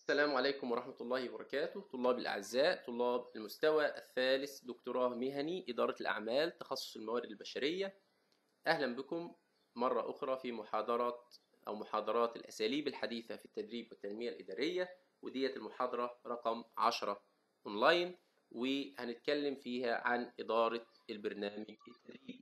السلام عليكم ورحمة الله وبركاته طلاب الأعزاء طلاب المستوى الثالث دكتوراه مهني إدارة الأعمال تخصص الموارد البشرية أهلا بكم مرة أخرى في محاضرة أو محاضرات الأساليب الحديثة في التدريب والتنمية الإدارية وديت المحاضرة رقم 10 أونلاين وهنتكلم فيها عن إدارة البرنامج التدريبي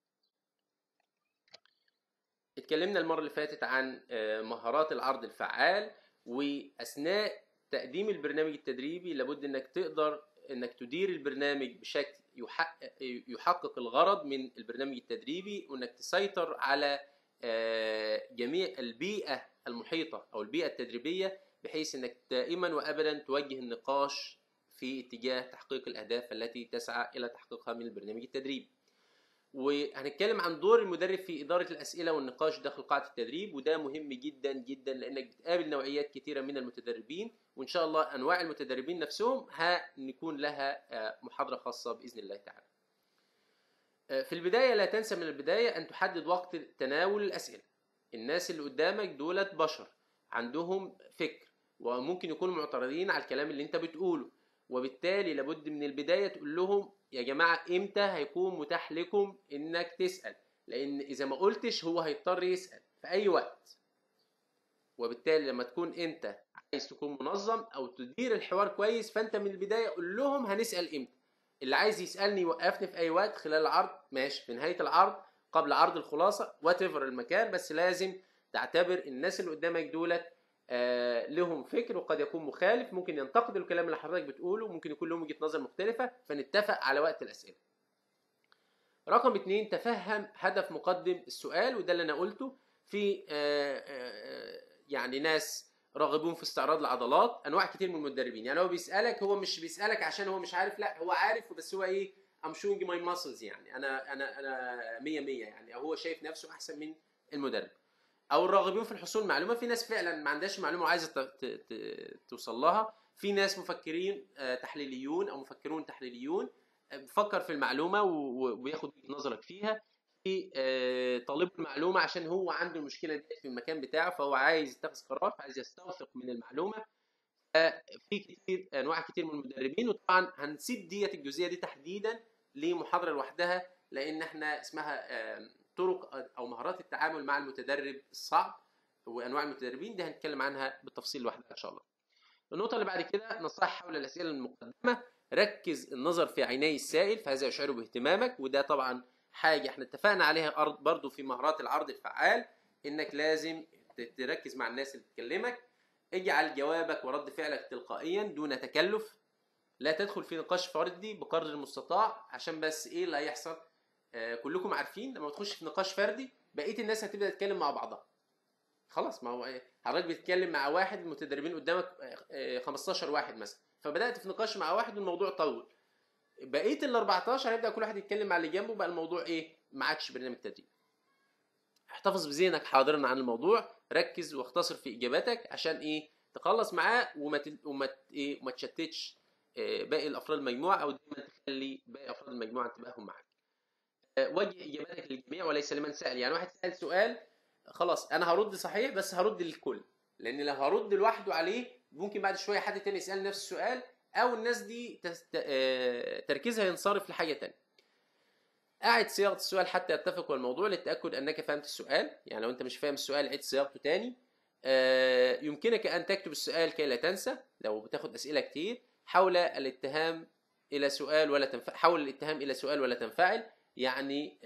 اتكلمنا المرة اللي فاتت عن آه، مهارات العرض الفعال واثناء تقديم البرنامج التدريبي لابد انك تقدر انك تدير البرنامج بشكل يحقق, يحقق الغرض من البرنامج التدريبي وانك تسيطر على آه، جميع البيئه المحيطه او البيئه التدريبيه بحيث انك دائما وابدا توجه النقاش في اتجاه تحقيق الاهداف التي تسعى الى تحقيقها من البرنامج التدريبي. وهنتكلم عن دور المدرب في إدارة الأسئلة والنقاش داخل قاعة التدريب وده مهم جدا جدا لأنك بتقابل نوعيات كثيرة من المتدربين وإن شاء الله أنواع المتدربين نفسهم هنكون لها آه، محاضرة خاصة بإذن الله تعالى. آه، في البداية لا تنسى من البداية أن تحدد وقت تناول الأسئلة. الناس اللي قدامك دولت بشر عندهم فكر وممكن يكونوا معترضين على الكلام اللي أنت بتقوله وبالتالي لابد من البداية تقول لهم يا جماعة امتى هيكون متاح لكم انك تسأل لان اذا ما قلتش هو هيضطر يسأل في اي وقت وبالتالي لما تكون انت عايز تكون منظم او تدير الحوار كويس فانت من البداية قول لهم هنسأل امتى اللي عايز يسألني يوقفني في اي وقت خلال العرض ماشي في نهاية العرض قبل عرض الخلاصة وات المكان بس لازم تعتبر الناس اللي قدامك دولت آه، لهم فكر وقد يكون مخالف ممكن ينتقدوا الكلام اللي حضرتك بتقوله ممكن يكون لهم وجهه نظر مختلفه فنتفق على وقت الاسئله رقم اتنين تفهم هدف مقدم السؤال وده اللي انا قلته في آه، آه، يعني ناس راغبون في استعراض العضلات انواع كتير من المدربين يعني هو بيسالك هو مش بيسالك عشان هو مش عارف لا هو عارف بس هو ايه ام شوينج ماي ماسلز يعني انا انا انا 100 100 يعني هو شايف نفسه احسن من المدرب او الراغبين في الحصول معلومه في ناس فعلا ما عندهاش معلومه وعايزه توصل لها في ناس مفكرين آه، تحليليون او مفكرون تحليليون آه، بفكر في المعلومه وبياخد نظرك فيها في آه، طالب المعلومه عشان هو عنده المشكله دي في المكان بتاعه فهو عايز يتخذ قرار عايز يستوثق من المعلومه في كتير انواع كتير من المدربين وطبعا هنسيب ديت الجزئيه دي تحديدا لمحاضره لوحدها لان احنا اسمها طرق او مهارات التعامل مع المتدرب الصعب وانواع المتدربين دي هنتكلم عنها بالتفصيل لوحدها ان شاء الله. النقطه اللي بعد كده نصائح حول الاسئله المقدمه ركز النظر في عيني السائل فهذا يشعر باهتمامك وده طبعا حاجه احنا اتفقنا عليها برضو في مهارات العرض الفعال انك لازم تركز مع الناس اللي بتكلمك اجعل جوابك ورد فعلك تلقائيا دون تكلف لا تدخل في نقاش فردي بقدر المستطاع عشان بس ايه اللي هيحصل آه، كلكم عارفين لما تخش في نقاش فردي بقيه الناس هتبدا تتكلم مع بعضها خلاص ما هو ايه حضرتك بتتكلم مع واحد المتدربين قدامك 15 آه، واحد مثلا فبدات في نقاش مع واحد والموضوع طول بقيه ال 14 هيبدا كل واحد يتكلم مع اللي جنبه بقى الموضوع ايه ما عادش برنامج تدريب احتفظ بذهنك حاضرا عن الموضوع ركز واختصر في اجاباتك عشان ايه تخلص معاه وما ت... وما ت... ايه وما تشتتش آه، باقي الافراد المجموعه او دايما تخلي باقي افراد المجموعه انتباههم معاك وجه اجاباتك للجميع وليس لمن سال يعني واحد سال سؤال خلاص انا هرد صحيح بس هرد للكل لان لو هرد لوحده عليه ممكن بعد شويه حد تاني يسال نفس السؤال او الناس دي تست... آه، تركيزها ينصرف لحاجه تانية اعد صياغه السؤال حتى يتفق الموضوع للتاكد انك فهمت السؤال يعني لو انت مش فاهم السؤال عيد صياغته تاني آه، يمكنك ان تكتب السؤال كي لا تنسى لو بتاخد اسئله كتير حول الاتهام الى سؤال ولا تنفعل حول الاتهام الى سؤال ولا تنفعل يعني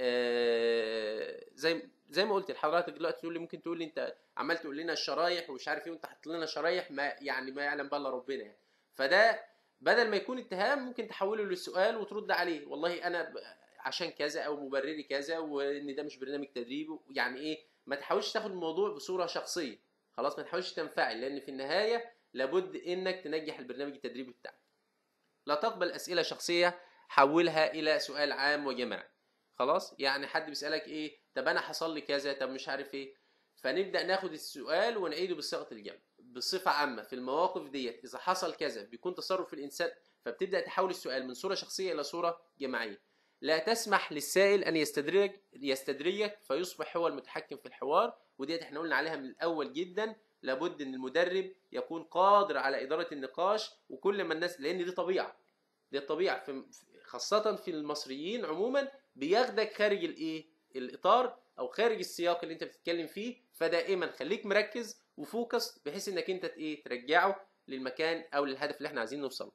آه، زي زي ما قلت لحضرتك دلوقتي تقول لي ممكن تقول لي انت عمال تقول لنا الشرايح ومش عارف ايه وانت حاطط لنا شرايح ما يعني ما يعلم بها الا ربنا يعني فده بدل ما يكون اتهام ممكن تحوله للسؤال وترد عليه والله انا عشان كذا او مبرري كذا وان ده مش برنامج تدريبي يعني ايه ما تحاولش تاخد الموضوع بصوره شخصيه خلاص ما تحاولش تنفعل لان في النهايه لابد انك تنجح البرنامج التدريبي بتاعك لا تقبل اسئله شخصيه حولها الى سؤال عام وجماعي خلاص يعني حد بيسالك ايه طب انا حصل لي كذا طب مش عارف ايه فنبدا ناخد السؤال ونعيده بصيغه الجمع بصفه عامه في المواقف ديت اذا حصل كذا بيكون تصرف الانسان فبتبدا تحول السؤال من صوره شخصيه الى صوره جماعيه لا تسمح للسائل ان يستدرج يستدرجك فيصبح هو المتحكم في الحوار وديت احنا قلنا عليها من الاول جدا لابد ان المدرب يكون قادر على اداره النقاش وكل ما الناس لان دي طبيعه دي الطبيعه في خاصه في المصريين عموما بياخدك خارج الايه الاطار او خارج السياق اللي انت بتتكلم فيه فدائما خليك مركز وفوكس بحيث انك انت ايه ترجعه للمكان او للهدف اللي احنا عايزين نوصل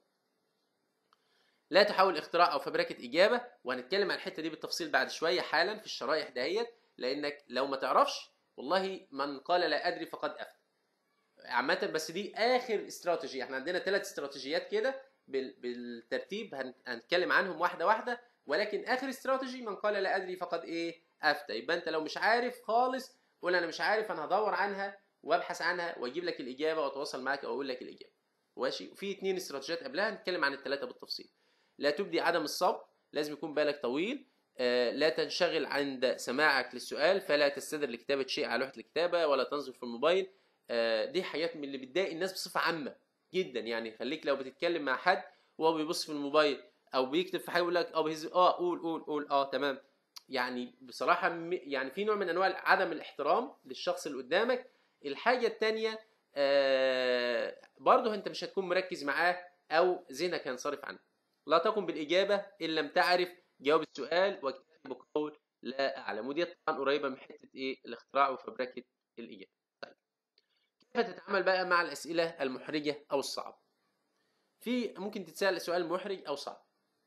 لا تحاول اختراع او فبركه اجابه وهنتكلم عن الحته دي بالتفصيل بعد شويه حالا في الشرايح دهيت لانك لو ما تعرفش والله من قال لا ادري فقد افتى عامه بس دي اخر استراتيجيه احنا عندنا ثلاث استراتيجيات كده بالترتيب هنتكلم عنهم واحده واحده ولكن اخر استراتيجي من قال لا ادري فقد ايه افتى يبقى انت لو مش عارف خالص قول انا مش عارف انا هدور عنها وابحث عنها واجيب لك الاجابه واتواصل معاك او اقول لك الاجابه ماشي وفي اثنين استراتيجيات قبلها هنتكلم عن الثلاثه بالتفصيل لا تبدي عدم الصبر لازم يكون بالك طويل آه لا تنشغل عند سماعك للسؤال فلا تستدر لكتابه شيء على لوحه الكتابه ولا تنظر في الموبايل آه دي حاجات من اللي بتضايق الناس بصفه عامه جدا يعني خليك لو بتتكلم مع حد وهو بيبص في الموبايل او بيكتب في حاجه يقول لك اه بيهز اه قول قول قول اه تمام يعني بصراحه يعني في نوع من انواع عدم الاحترام للشخص اللي قدامك الحاجه الثانيه آه برضه انت مش هتكون مركز معاه او ذهنك هينصرف عنه لا تقم بالاجابه ان لم تعرف جواب السؤال واكتفي بقول لا اعلم ودي طبعا قريبه من حته ايه الاختراع وفبركه الاجابه طيب كيف تتعامل بقى مع الاسئله المحرجه او الصعبه في ممكن تتسال سؤال محرج او صعب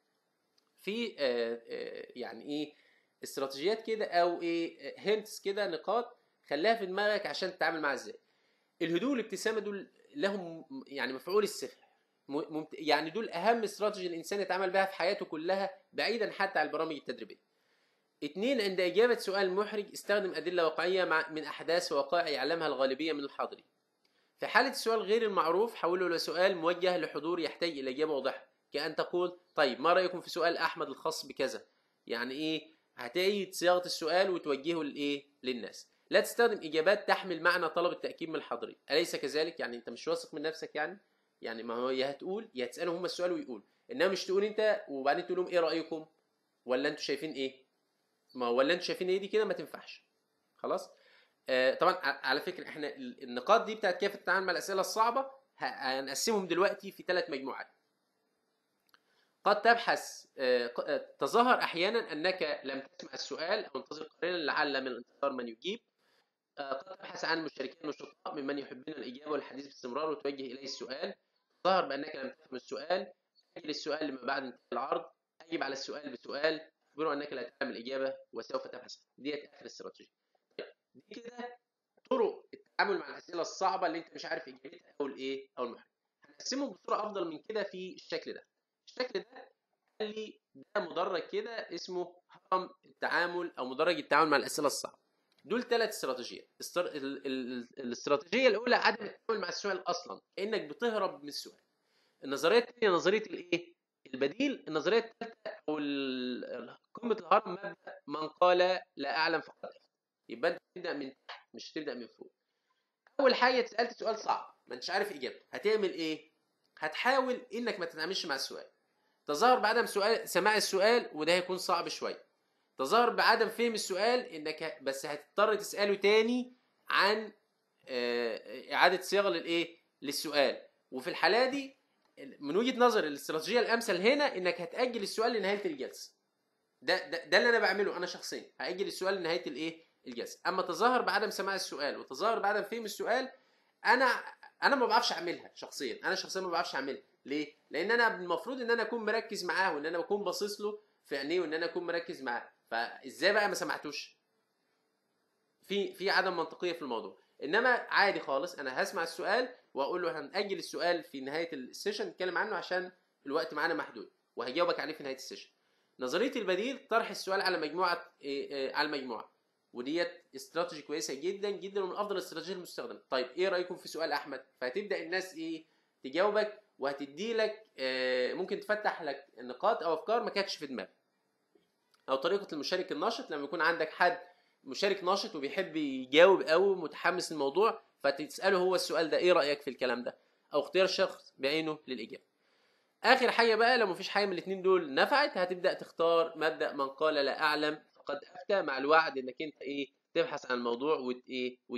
في آه آه يعني ايه استراتيجيات كده او ايه هنتس كده نقاط خليها في دماغك عشان تتعامل معاها ازاي الهدوء والابتسامه دول لهم يعني مفعول السحر ممت... يعني دول اهم استراتيجي الانسان يتعامل بها في حياته كلها بعيدا حتى عن البرامج التدريبيه اثنين عند إجابة سؤال محرج استخدم أدلة واقعية مع من أحداث ووقائع يعلمها الغالبية من الحاضرين. في حالة السؤال غير المعروف حوله إلى سؤال موجه لحضور يحتاج إلى إجابة واضحة، كأن تقول: طيب ما رأيكم في سؤال أحمد الخاص بكذا؟ يعني إيه؟ هتعيد صياغة السؤال وتوجهه لإيه؟ للناس. لا تستخدم إجابات تحمل معنى طلب التأكيد من الحاضرين، أليس كذلك؟ يعني أنت مش واثق من نفسك يعني؟ يعني ما هو يا هتقول يا تسالهم هم السؤال ويقول انما مش تقول انت وبعدين تقول لهم ايه رايكم ولا انتوا شايفين ايه ما ولا انتوا شايفين ايه دي كده ما تنفعش خلاص آه طبعا على فكره احنا النقاط دي بتاعت كيف تتعامل مع الاسئله الصعبه هنقسمهم دلوقتي في ثلاث مجموعات قد تبحث آه تظاهر احيانا انك لم تسمع السؤال او انتظر قليلا لعل من الانتظار من يجيب قد تبحث عن مشاركين النشطاء ممن يحبون الاجابه والحديث باستمرار وتوجه اليه السؤال ظهر بانك لم تفهم السؤال اجل السؤال لما بعد انتهاء العرض اجب على السؤال بسؤال اخبره انك لا تعلم الاجابه وسوف تبحث ديت اخر استراتيجيه دي كده طرق التعامل مع الاسئله الصعبه اللي انت مش عارف اجابتها او الايه او المحرج هنقسمهم بصوره افضل من كده في الشكل ده الشكل ده قال لي ده مدرج كده اسمه هرم التعامل او مدرج التعامل مع الاسئله الصعبه دول ثلاث استراتيجيات استر... ال... ال... الاستراتيجيه الاولى عدم التعامل مع السؤال اصلا كانك بتهرب من السؤال النظريه الثانيه نظريه الايه البديل النظريه الثالثه او ال... قمه الهرم مبدا من قال لا اعلم فقد يبقى انت تبدا من تحت مش تبدا من فوق اول حاجه اتسالت سؤال صعب ما انتش عارف اجابته هتعمل ايه هتحاول انك ما تتعاملش مع السؤال تظاهر بعدم سؤال سماع السؤال وده هيكون صعب شويه تظاهر بعدم فهم السؤال انك بس هتضطر تساله تاني عن اعاده صياغه للايه للسؤال وفي الحاله دي من وجهه نظر الاستراتيجيه الامثل هنا انك هتاجل السؤال لنهايه الجلسه ده ده, ده اللي انا بعمله انا شخصيا هاجل السؤال لنهايه الايه الجلسه اما تظاهر بعدم سماع السؤال وتظاهر بعدم فهم السؤال انا انا ما بعرفش اعملها شخصيا انا شخصيا ما بعرفش اعملها ليه لان انا المفروض ان انا اكون مركز معاه وان انا اكون باصص له في عينيه وان انا اكون مركز معاه فازاي بقى ما سمعتوش في في عدم منطقيه في الموضوع انما عادي خالص انا هسمع السؤال واقول له هنأجل السؤال في نهايه السيشن نتكلم عنه عشان الوقت معانا محدود وهجاوبك عليه في نهايه السيشن نظريه البديل طرح السؤال على مجموعه إيه إيه على المجموعه وديت استراتيجي كويسه جدا جدا ومن افضل الاستراتيجيات المستخدمه طيب ايه رايكم في سؤال احمد فهتبدا الناس ايه تجاوبك وهتدي لك إيه ممكن تفتح لك نقاط او افكار ما كانتش في دماغك او طريقه المشارك الناشط لما يكون عندك حد مشارك ناشط وبيحب يجاوب قوي متحمس للموضوع فتساله هو السؤال ده ايه رايك في الكلام ده او اختيار شخص بعينه للاجابه اخر حاجه بقى لو مفيش حاجه من الاثنين دول نفعت هتبدا تختار مبدا من قال لا اعلم فقد افتى مع الوعد انك انت ايه تبحث عن الموضوع وت ايه وتجيبه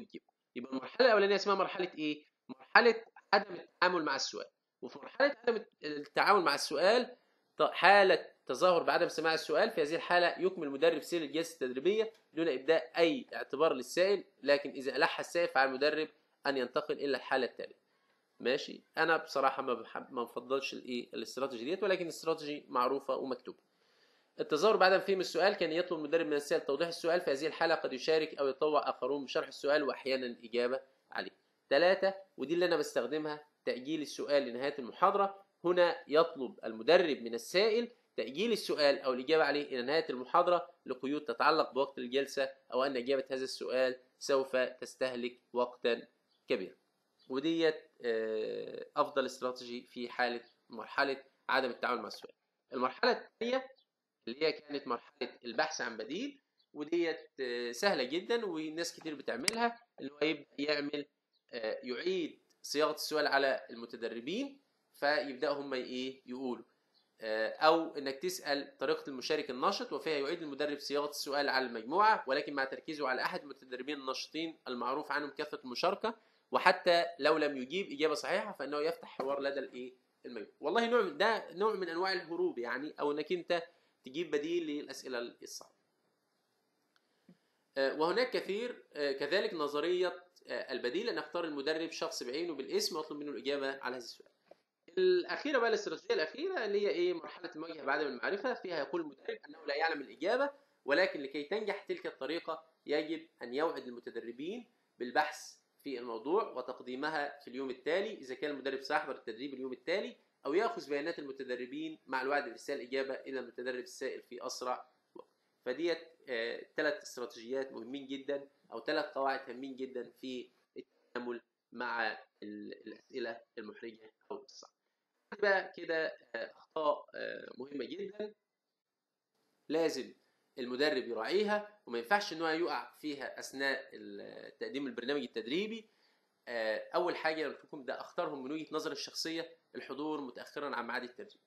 يبقى المرحله الاولانيه اسمها مرحله ايه مرحله عدم التعامل مع السؤال وفي مرحله عدم التعامل مع السؤال حاله تظاهر بعدم سماع السؤال في هذه الحاله يكمل المدرب سير الجلسه التدريبيه دون ابداء اي اعتبار للسائل لكن اذا الح السائل فعلى المدرب ان ينتقل الى الحاله التاليه ماشي انا بصراحه ما بحب ما بفضلش الايه الاستراتيجي ديت ولكن الاستراتيجي معروفه ومكتوبه التظاهر بعدم فهم السؤال كان يطلب المدرب من السائل توضيح السؤال في هذه الحالة قد يشارك أو يتطوع آخرون بشرح السؤال وأحيانا الإجابة عليه. ثلاثة ودي اللي أنا بستخدمها تأجيل السؤال لنهاية المحاضرة هنا يطلب المدرب من السائل تأجيل السؤال أو الإجابة عليه إلى نهاية المحاضرة لقيود تتعلق بوقت الجلسة أو أن إجابة هذا السؤال سوف تستهلك وقتا كبيرا. وديت آه، أفضل استراتيجي في حالة مرحلة عدم التعامل مع السؤال. المرحلة الثانية اللي هي كانت مرحله البحث عن بديل وديت آه، سهله جدا وناس كتير بتعملها اللي هو يبدا يعمل آه، يعيد صياغه السؤال على المتدربين فيبداوا هم ايه يقولوا آه، او انك تسال طريقه المشارك النشط وفيها يعيد المدرب صياغه السؤال على المجموعه ولكن مع تركيزه على احد المتدربين النشطين المعروف عنهم كثره المشاركه وحتى لو لم يجيب اجابه صحيحه فانه يفتح حوار لدى الايه المجموعه والله نوع ده نوع من انواع الهروب يعني او انك انت تجيب بديل للأسئلة الصعبة آه، وهناك كثير آه، كذلك نظرية آه، البديل أن أختار المدرب شخص بعينه بالاسم وأطلب منه الإجابة على هذا السؤال الأخيرة بقى الاستراتيجية الأخيرة اللي هي إيه مرحلة المواجهة بعدم المعرفة فيها يقول المدرب أنه لا يعلم الإجابة ولكن لكي تنجح تلك الطريقة يجب أن يوعد المتدربين بالبحث في الموضوع وتقديمها في اليوم التالي إذا كان المدرب سيحضر التدريب اليوم التالي أو يأخذ بيانات المتدربين مع الوعد بإرسال إجابة إلى المتدرب السائل في أسرع وقت فديت ثلاث آه استراتيجيات مهمين جدا أو ثلاث قواعد هامين جدا في التعامل مع الأسئلة المحرجة أو الصعبة بقى كده آه أخطاء آه مهمة جدا لازم المدرب يراعيها وما ينفعش ان هو يقع فيها اثناء تقديم البرنامج التدريبي آه، اول حاجه قلت لكم ده اختارهم من وجهه نظري الشخصيه الحضور متاخرا عن ميعاد التدريب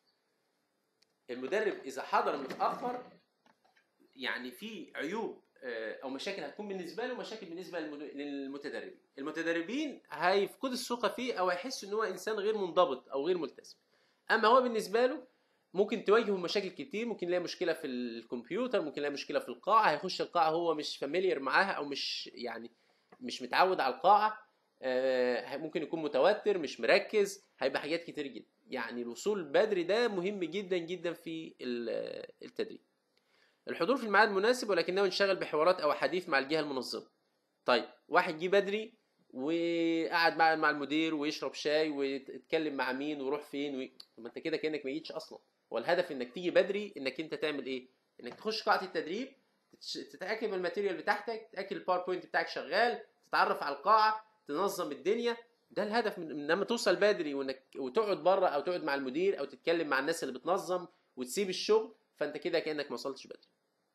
المدرب اذا حضر متاخر يعني في عيوب آه، او مشاكل هتكون بالنسبه له ومشاكل بالنسبه للمتدربين المتدربين هيفقدوا الثقه فيه او هيحسوا ان هو انسان غير منضبط او غير ملتزم اما هو بالنسبه له ممكن تواجهه مشاكل كتير ممكن يلاقي مشكله في الكمبيوتر ممكن يلاقي مشكله في القاعه هيخش القاعه هو مش فاميليار معاها او مش يعني مش متعود على القاعه آه، ممكن يكون متوتر مش مركز هيبقى حاجات كتير جدا يعني الوصول بدري ده مهم جدا جدا في التدريب الحضور في الميعاد مناسب ولكنه ينشغل بحوارات او حديث مع الجهه المنظمه طيب واحد جه بدري وقعد مع مع المدير ويشرب شاي ويتكلم مع مين ويروح فين و... ما انت كده كانك ما جيتش اصلا والهدف انك تيجي بدري انك انت تعمل ايه انك تخش قاعه التدريب تتاكد من الماتيريال بتاعتك تتاكد الباوربوينت بتاعك شغال تتعرف على القاعه تنظم الدنيا ده الهدف من لما توصل بدري وانك وتقعد بره او تقعد مع المدير او تتكلم مع الناس اللي بتنظم وتسيب الشغل فانت كده كانك ما وصلتش بدري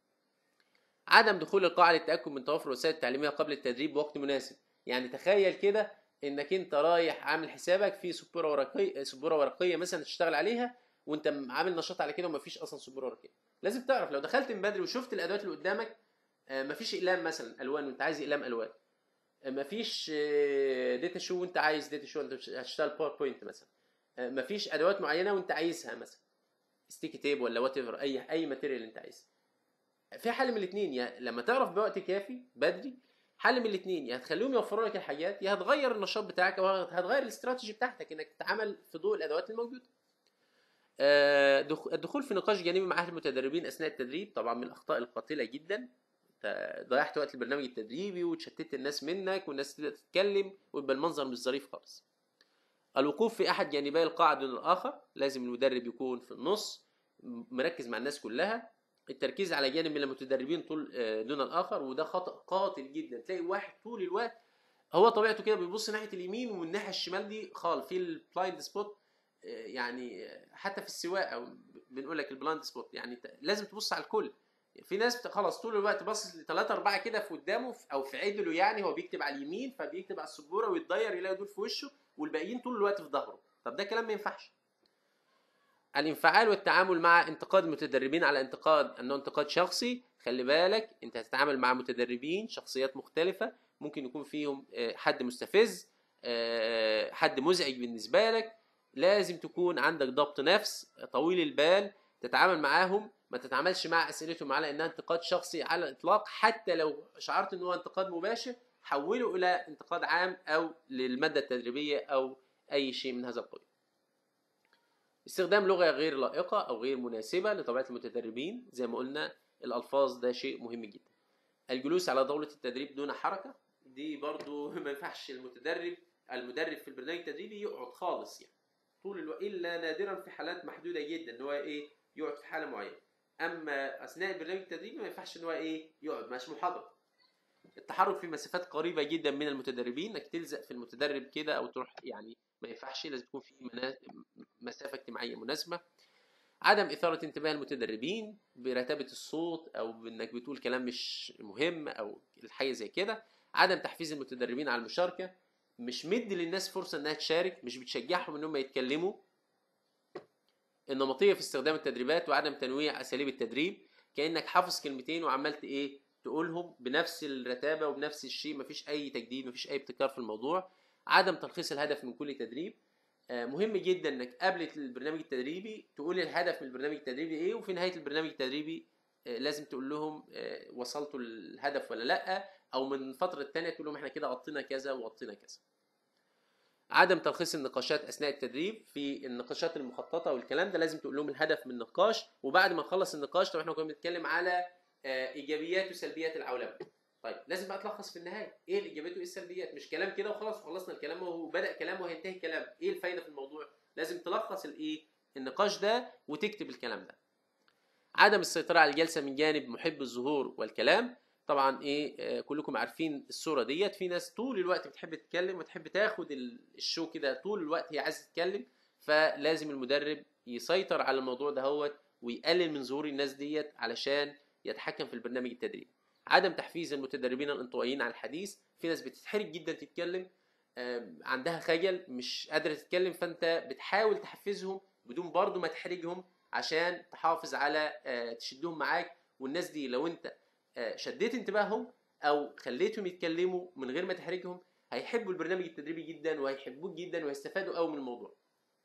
عدم دخول القاعه للتاكد من توفر الوسائل التعليميه قبل التدريب بوقت مناسب يعني تخيل كده انك انت رايح عامل حسابك في سبوره ورقيه سبوره ورقيه مثلا تشتغل عليها وانت عامل نشاط على كده ومفيش اصلا سبوره ورقيه لازم تعرف لو دخلت من بدري وشفت الادوات اللي قدامك آه، مفيش اقلام مثلا الوان وانت عايز اقلام الوان مفيش داتا شو وانت عايز داتا شو انت هتشتغل باوربوينت مثلا آه، مفيش ادوات معينه وانت عايزها مثلا ستيكي تيب ولا وات ايفر اي اي ماتيريال انت عايزها في حل من الاثنين يا لما تعرف بوقت كافي بدري حل من الاثنين يا هتخليهم يوفروا لك الحاجات يا هتغير النشاط بتاعك او هتغير الاستراتيجي بتاعتك انك تتعامل في ضوء الادوات الموجوده آه، الدخول في نقاش جانبي مع اهل المتدربين اثناء التدريب طبعا من الاخطاء القاتله جدا ضيعت وقت البرنامج التدريبي وتشتت الناس منك والناس تبدا تتكلم ويبقى المنظر مش ظريف خالص الوقوف في احد جانبي القاعه دون الاخر لازم المدرب يكون في النص مركز مع الناس كلها التركيز على جانب من المتدربين طول آه، دون الاخر وده خطا قاتل جدا تلاقي واحد طول الوقت هو طبيعته كده بيبص ناحيه اليمين والناحيه الشمال دي خالص في البلايند سبوت آه، يعني حتى في السواقه بنقول لك البلايند سبوت يعني لازم تبص على الكل في ناس خلاص طول الوقت باصص لثلاثة أربعة كده في قدامه او في عدله يعني هو بيكتب على اليمين فبيكتب على السبوره ويتضير يلاقي دول في وشه والباقيين طول الوقت في ظهره طب ده كلام ما ينفعش الانفعال والتعامل مع انتقاد المتدربين على انتقاد انه انتقاد شخصي خلي بالك انت هتتعامل مع متدربين شخصيات مختلفه ممكن يكون فيهم آه، حد مستفز آه، حد مزعج بالنسبه لك لازم تكون عندك ضبط نفس طويل البال تتعامل معاهم ما تتعاملش مع اسئلتهم على انها انتقاد شخصي على الاطلاق حتى لو شعرت ان هو انتقاد مباشر حوله الى انتقاد عام او للماده التدريبيه او اي شيء من هذا القبيل استخدام لغه غير لائقه او غير مناسبه لطبيعه المتدربين زي ما قلنا الالفاظ ده شيء مهم جدا الجلوس على طاوله التدريب دون حركه دي برضو ما ينفعش المتدرب المدرب في البرنامج التدريبي يقعد خالص يعني طول الوقت الا نادرا في حالات محدوده جدا ان هو ايه يقعد في حاله معينه اما اثناء البرنامج التدريبي ما ينفعش ان هو ايه يقعد مش محاضره التحرك في مسافات قريبه جدا من المتدربين انك تلزق في المتدرب كده او تروح يعني ما ينفعش لازم تكون في منا- مسافه اجتماعيه مناسبه عدم اثاره انتباه المتدربين برتابه الصوت او بانك بتقول كلام مش مهم او الحاجه زي كده عدم تحفيز المتدربين على المشاركه مش مدي للناس فرصه انها تشارك مش بتشجعهم انهم يتكلموا النمطيه في استخدام التدريبات وعدم تنويع اساليب التدريب كانك حافظ كلمتين وعملت ايه تقولهم بنفس الرتابه وبنفس الشيء مفيش اي تجديد مفيش اي ابتكار في الموضوع عدم تلخيص الهدف من كل تدريب آه، مهم جدا انك قبل البرنامج التدريبي تقول الهدف من البرنامج التدريبي ايه وفي نهايه البرنامج التدريبي آه، لازم تقول لهم آه، وصلتوا للهدف ولا لا او من فتره تانية تقول لهم احنا كده غطينا كذا وغطينا كذا عدم تلخيص النقاشات اثناء التدريب في النقاشات المخططه والكلام ده لازم تقول لهم الهدف من النقاش وبعد ما نخلص النقاش طب احنا كنا بنتكلم على آه، ايجابيات وسلبيات العولمه طيب لازم بقى تلخص في النهايه ايه الايجابيات وايه السلبيات مش كلام كده وخلاص خلصنا الكلام وهو بدا كلام وهينتهي كلام ايه الفايده في الموضوع لازم تلخص الايه النقاش ده وتكتب الكلام ده عدم السيطره على الجلسه من جانب محب الظهور والكلام طبعا ايه آه، كلكم عارفين الصوره ديت في ناس طول الوقت بتحب تتكلم وتحب تاخد ال- الشو كده طول الوقت هي عايزه تتكلم فلازم المدرب يسيطر على الموضوع دهوت ويقلل من ظهور الناس ديت علشان يتحكم في البرنامج التدريبي عدم تحفيز المتدربين الانطوائيين على الحديث في ناس بتتحرج جدا تتكلم آم، عندها خجل مش قادره تتكلم فانت بتحاول تحفزهم بدون برضو ما تحرجهم عشان تحافظ على آه، تشدهم معاك والناس دي لو انت آه، شديت انتباههم او خليتهم يتكلموا من غير ما تحرجهم هيحبوا البرنامج التدريبي جدا وهيحبوك جدا وهيستفادوا قوي من الموضوع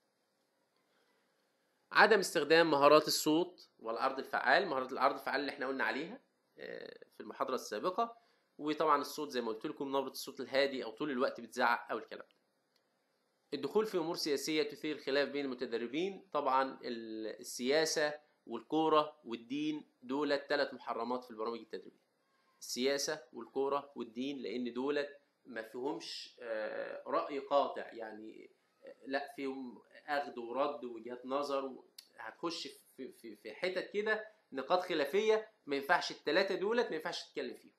عدم استخدام مهارات الصوت والعرض الفعال مهارات العرض الفعال اللي احنا قلنا عليها آه، في المحاضرة السابقة وطبعا الصوت زي ما قلت لكم نبرة الصوت الهادي او طول الوقت بتزعق او الكلام ده الدخول في امور سياسية تثير خلاف بين المتدربين طبعا ال- السياسة والكورة والدين دول ثلاث محرمات في البرامج التدريبية السياسة والكورة والدين لان دول ما فيهمش آه، رأي قاطع يعني آه، لا فيهم اخذ ورد وجهات نظر و- هتخش في في في حتت كده نقاط خلافيه ما ينفعش الثلاثه دولت ما ينفعش تتكلم فيهم.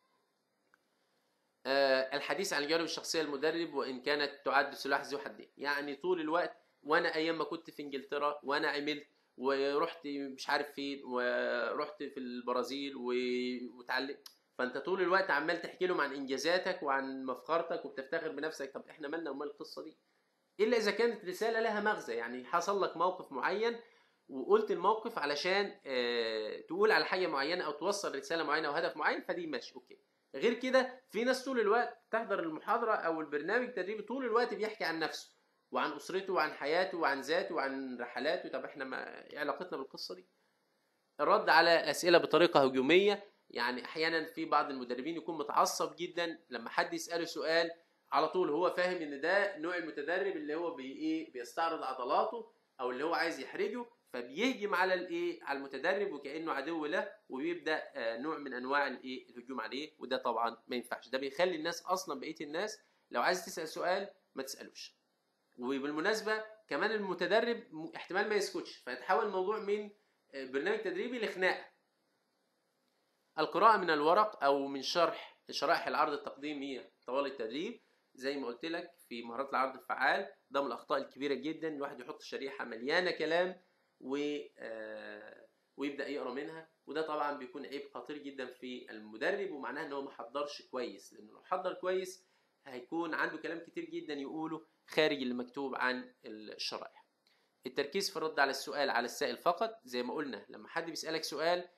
آه، الحديث عن الجوانب الشخصيه للمدرب وان كانت تعد سلاح ذو حدين، يعني طول الوقت وانا ايام ما كنت في انجلترا وانا عملت ورحت مش عارف فين ورحت في البرازيل و- وتعلمت فانت طول الوقت عمال تحكي لهم عن انجازاتك وعن مفخرتك وبتفتخر بنفسك طب احنا مالنا ومال القصه دي؟ الا اذا كانت رساله لها مغزى يعني حصل لك موقف معين وقلت الموقف علشان آه، تقول على حاجه معينه او توصل رساله معينه او هدف معين فدي ماشي اوكي غير كده في ناس طول الوقت تحضر المحاضره او البرنامج التدريبي طول الوقت بيحكي عن نفسه وعن اسرته وعن حياته وعن ذاته وعن رحلاته طب احنا ما ايه علاقتنا بالقصه دي الرد على الاسئله بطريقه هجوميه يعني احيانا في بعض المدربين يكون متعصب جدا لما حد يساله سؤال على طول هو فاهم ان ده نوع المتدرب اللي هو بي ايه بيستعرض عضلاته او اللي هو عايز يحرجه فبيهجم على الايه على المتدرب وكانه عدو له وبيبدا آه، نوع من انواع الايه الهجوم عليه وده طبعا ما ينفعش ده بيخلي الناس اصلا بقيه الناس لو عايز تسال سؤال ما تسالوش وبالمناسبه كمان المتدرب م- احتمال ما يسكتش فيتحول الموضوع من آه، برنامج تدريبي لخناقه القراءه من الورق او من شرح شرائح العرض التقديميه طوال التدريب زي ما قلت لك في مهارات العرض الفعال ده من الاخطاء الكبيره جدا الواحد يحط شريحه مليانه كلام و آه، ويبدا يقرا منها وده طبعا بيكون عيب خطير جدا في المدرب ومعناه ان هو ما حضرش كويس لانه لو حضر كويس هيكون عنده كلام كتير جدا يقوله خارج اللي مكتوب عن الشرائح التركيز في الرد على السؤال على السائل فقط زي ما قلنا لما حد بيسالك سؤال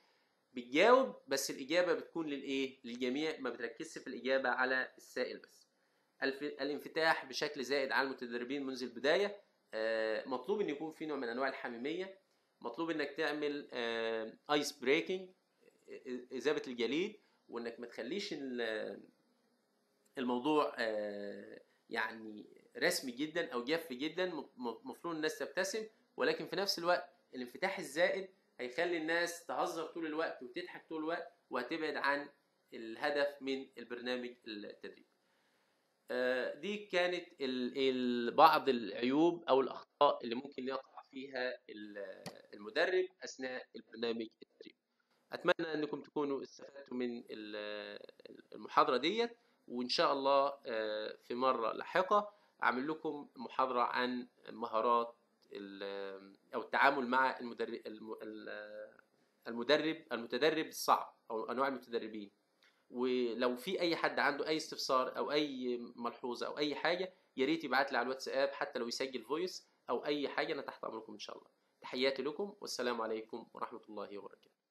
بتجاوب بس الاجابه بتكون للايه للجميع ما بتركزش في الاجابه على السائل بس الف... الانفتاح بشكل زائد على المتدربين منذ البدايه آه، مطلوب ان يكون في نوع من انواع الحميميه مطلوب انك تعمل ايس بريكنج اذابه الجليد وانك ما تخليش ال- الموضوع آه، يعني رسمي جدا او جاف جدا المفروض الناس تبتسم ولكن في نفس الوقت الانفتاح الزائد هيخلي الناس تهزر طول الوقت وتضحك طول الوقت وهتبعد عن الهدف من البرنامج التدريبي آه، دي كانت ال- ال- بعض العيوب او الاخطاء اللي ممكن يقع فيها ال- المدرب اثناء البرنامج التدريبي اتمنى انكم تكونوا استفدتوا من ال- المحاضره ديت وان شاء الله آه، في مره لاحقه اعمل لكم محاضره عن مهارات ال- او التعامل مع المدرب الم- ال- المدرب المتدرب الصعب او انواع المتدربين ولو في اي حد عنده اي استفسار او اي ملحوظه او اي حاجه يا ريت يبعت لي على الواتساب حتى لو يسجل فويس او اي حاجه انا تحت امركم ان شاء الله تحياتي لكم والسلام عليكم ورحمه الله وبركاته